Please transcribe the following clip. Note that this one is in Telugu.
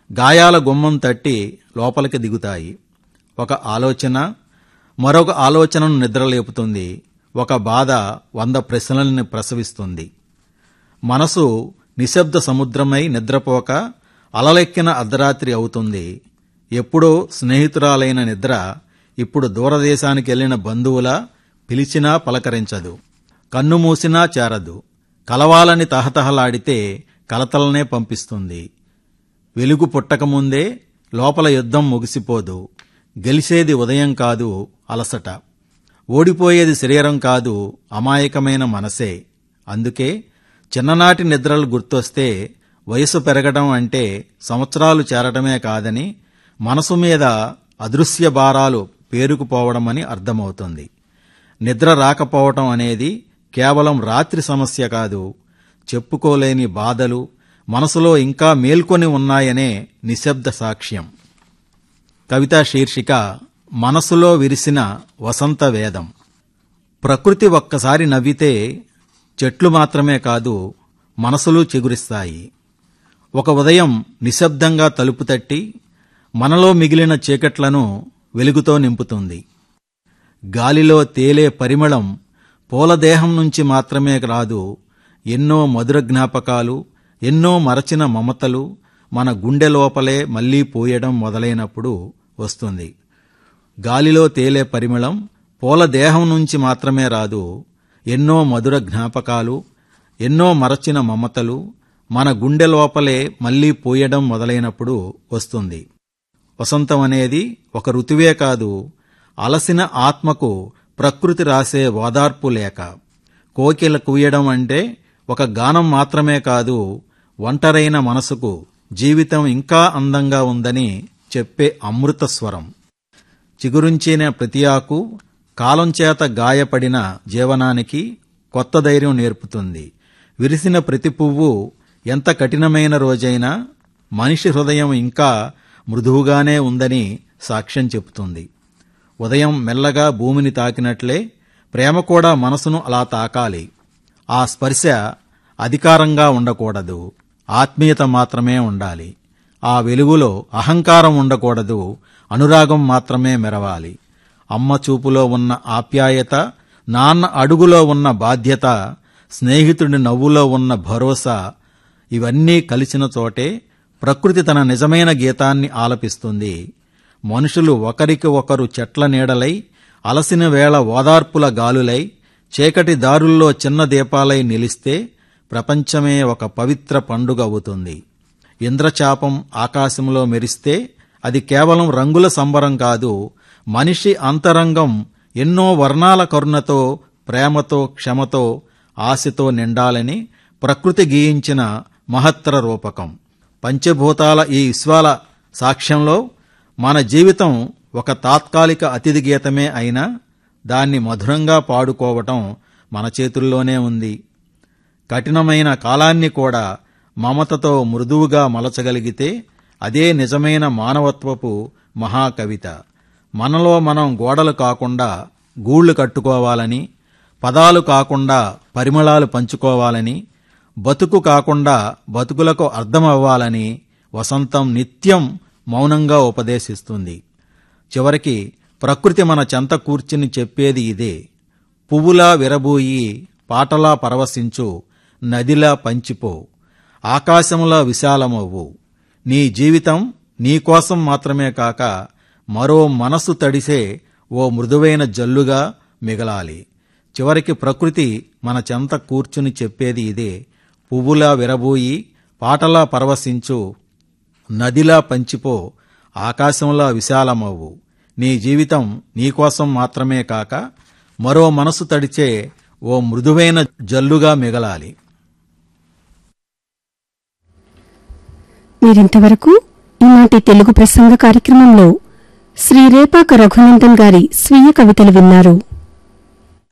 గాయాల గుమ్మం తట్టి లోపలికి దిగుతాయి ఒక ఆలోచన మరొక ఆలోచనను నిద్రలేపుతుంది ఒక బాధ వంద ప్రశ్నల్ని ప్రసవిస్తుంది మనసు నిశ్శబ్ద సముద్రమై నిద్రపోక అలలెక్కిన అర్ధరాత్రి అవుతుంది ఎప్పుడో స్నేహితురాలైన నిద్ర ఇప్పుడు దూరదేశానికి వెళ్లిన బంధువుల పిలిచినా పలకరించదు కన్ను మూసినా చేరదు కలవాలని తహతహలాడితే కలతలనే పంపిస్తుంది వెలుగు పుట్టకముందే లోపల యుద్ధం ముగిసిపోదు గెలిచేది ఉదయం కాదు అలసట ఓడిపోయేది శరీరం కాదు అమాయకమైన మనసే అందుకే చిన్ననాటి నిద్రలు గుర్తొస్తే వయసు పెరగడం అంటే సంవత్సరాలు చేరటమే కాదని మనసు మీద అదృశ్య భారాలు పేరుకుపోవడమని అర్థమవుతుంది నిద్ర రాకపోవటం అనేది కేవలం రాత్రి సమస్య కాదు చెప్పుకోలేని బాధలు మనసులో ఇంకా మేల్కొని ఉన్నాయనే నిశ్శబ్ద సాక్ష్యం కవితా శీర్షిక మనసులో విరిసిన వసంత వేదం ప్రకృతి ఒక్కసారి నవ్వితే చెట్లు మాత్రమే కాదు మనసులు చిగురిస్తాయి ఒక ఉదయం నిశ్శబ్దంగా తలుపు తట్టి మనలో మిగిలిన చీకట్లను వెలుగుతో నింపుతుంది గాలిలో తేలే పరిమళం పూలదేహం నుంచి మాత్రమే రాదు ఎన్నో మధుర జ్ఞాపకాలు ఎన్నో మరచిన మమతలు మన గుండె లోపలే మళ్లీ పోయడం మొదలైనప్పుడు వస్తుంది గాలిలో తేలే పరిమళం పూల దేహం నుంచి మాత్రమే రాదు ఎన్నో మధుర జ్ఞాపకాలు ఎన్నో మరచిన మమతలు మన గుండె లోపలే మళ్లీ పోయడం మొదలైనప్పుడు వస్తుంది వసంతం అనేది ఒక ఋతువే కాదు అలసిన ఆత్మకు ప్రకృతి రాసే ఓదార్పు లేక కోకిల కూయడం అంటే ఒక గానం మాత్రమే కాదు ఒంటరైన మనసుకు జీవితం ఇంకా అందంగా ఉందని చెప్పే అమృత స్వరం చిగురుంచిన ప్రతి ఆకు కాలం చేత గాయపడిన జీవనానికి కొత్త ధైర్యం నేర్పుతుంది విరిసిన ప్రతి పువ్వు ఎంత కఠినమైన రోజైనా మనిషి హృదయం ఇంకా మృదువుగానే ఉందని సాక్ష్యం చెబుతుంది ఉదయం మెల్లగా భూమిని తాకినట్లే ప్రేమ కూడా మనసును అలా తాకాలి ఆ స్పర్శ అధికారంగా ఉండకూడదు ఆత్మీయత మాత్రమే ఉండాలి ఆ వెలుగులో అహంకారం ఉండకూడదు అనురాగం మాత్రమే మెరవాలి అమ్మ చూపులో ఉన్న ఆప్యాయత నాన్న అడుగులో ఉన్న బాధ్యత స్నేహితుడి నవ్వులో ఉన్న భరోసా ఇవన్నీ కలిసిన చోటే ప్రకృతి తన నిజమైన గీతాన్ని ఆలపిస్తుంది మనుషులు ఒకరికి ఒకరు చెట్ల నీడలై అలసిన వేళ ఓదార్పుల గాలులై చీకటి దారుల్లో చిన్న దీపాలై నిలిస్తే ప్రపంచమే ఒక పవిత్ర పండుగ అవుతుంది ఇంద్రచాపం ఆకాశంలో మెరిస్తే అది కేవలం రంగుల సంబరం కాదు మనిషి అంతరంగం ఎన్నో వర్ణాల కరుణతో ప్రేమతో క్షమతో ఆశతో నిండాలని ప్రకృతి గీయించిన మహత్తర రూపకం పంచభూతాల ఈ విశ్వాల సాక్ష్యంలో మన జీవితం ఒక తాత్కాలిక అతిథి గీతమే అయినా దాన్ని మధురంగా పాడుకోవటం మన చేతుల్లోనే ఉంది కఠినమైన కాలాన్ని కూడా మమతతో మృదువుగా మలచగలిగితే అదే నిజమైన మానవత్వపు మహాకవిత మనలో మనం గోడలు కాకుండా గూళ్లు కట్టుకోవాలని పదాలు కాకుండా పరిమళాలు పంచుకోవాలని బతుకు కాకుండా బతుకులకు అర్థమవ్వాలని వసంతం నిత్యం మౌనంగా ఉపదేశిస్తుంది చివరికి ప్రకృతి మన చెంత కూర్చుని చెప్పేది ఇదే పువ్వులా విరబూయి పాటలా పరవశించు నదిలా పంచిపో ఆకాశంలా విశాలమవ్వు నీ జీవితం నీకోసం మాత్రమే కాక మరో మనసు తడిసే ఓ మృదువైన జల్లుగా మిగలాలి చివరికి ప్రకృతి మన చెంత కూర్చుని చెప్పేది ఇదే పువ్వులా విరబూయి పాటలా పరవశించు నదిలా పంచిపో ఆకాశంలా విశాలమవ్వు నీ జీవితం నీకోసం మాత్రమే కాక మరో మనసు తడిచే ఓ మృదువైన జల్లుగా మిగలాలి మీరింతవరకు ఈనాటి తెలుగు ప్రసంగ కార్యక్రమంలో శ్రీ రేపాక రఘునందన్ గారి స్వీయ కవితలు విన్నారు